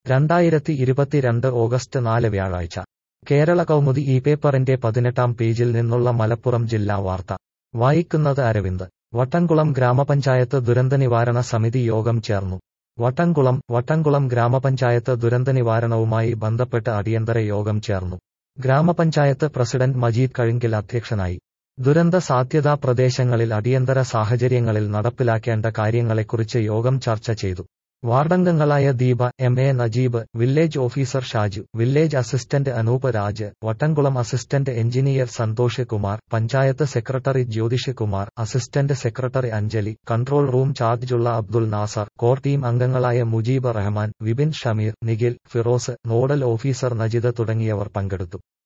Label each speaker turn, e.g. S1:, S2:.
S1: രണ്ടായിരത്തി ഇരുപത്തിരണ്ട് ഓഗസ്റ്റ് നാല് വ്യാഴാഴ്ച കേരള കൗമുദി ഈ പേപ്പറിന്റെ പതിനെട്ടാം പേജിൽ നിന്നുള്ള മലപ്പുറം ജില്ലാ വാർത്ത വായിക്കുന്നത് അരവിന്ദ് വട്ടംകുളം ഗ്രാമപഞ്ചായത്ത് ദുരന്തനിവാരണ സമിതി യോഗം ചേർന്നു വട്ടംകുളം വട്ടംകുളം ഗ്രാമപഞ്ചായത്ത് ദുരന്തനിവാരണവുമായി ബന്ധപ്പെട്ട് അടിയന്തര യോഗം ചേർന്നു ഗ്രാമപഞ്ചായത്ത് പ്രസിഡന്റ് മജീദ് കഴുങ്കിൽ അധ്യക്ഷനായി ദുരന്ത സാധ്യതാ പ്രദേശങ്ങളിൽ അടിയന്തര സാഹചര്യങ്ങളിൽ നടപ്പിലാക്കേണ്ട കാര്യങ്ങളെക്കുറിച്ച് യോഗം ചർച്ച ചെയ്തു വാർഡംഗങ്ങളായ Deepa M A Najeeb village officer Shaju village assistant Anoop Raj Vattamkulam assistant engineer Santhosh Kumar panchayat secretary Jyothish Kumar assistant secretary Anjali control room ചാർജുള്ള അബ്ദുൾ നാസർ കോർ ടീം അംഗങ്ങളായ മുജീബ് റഹ്മാൻ വിപിൻ ഷമീർ നിഖിൽ ഫിറോസ് നോഡൽ ഓഫീസർ നജിദ് തുടങ്ങിയവർ പങ്കെടുത്തു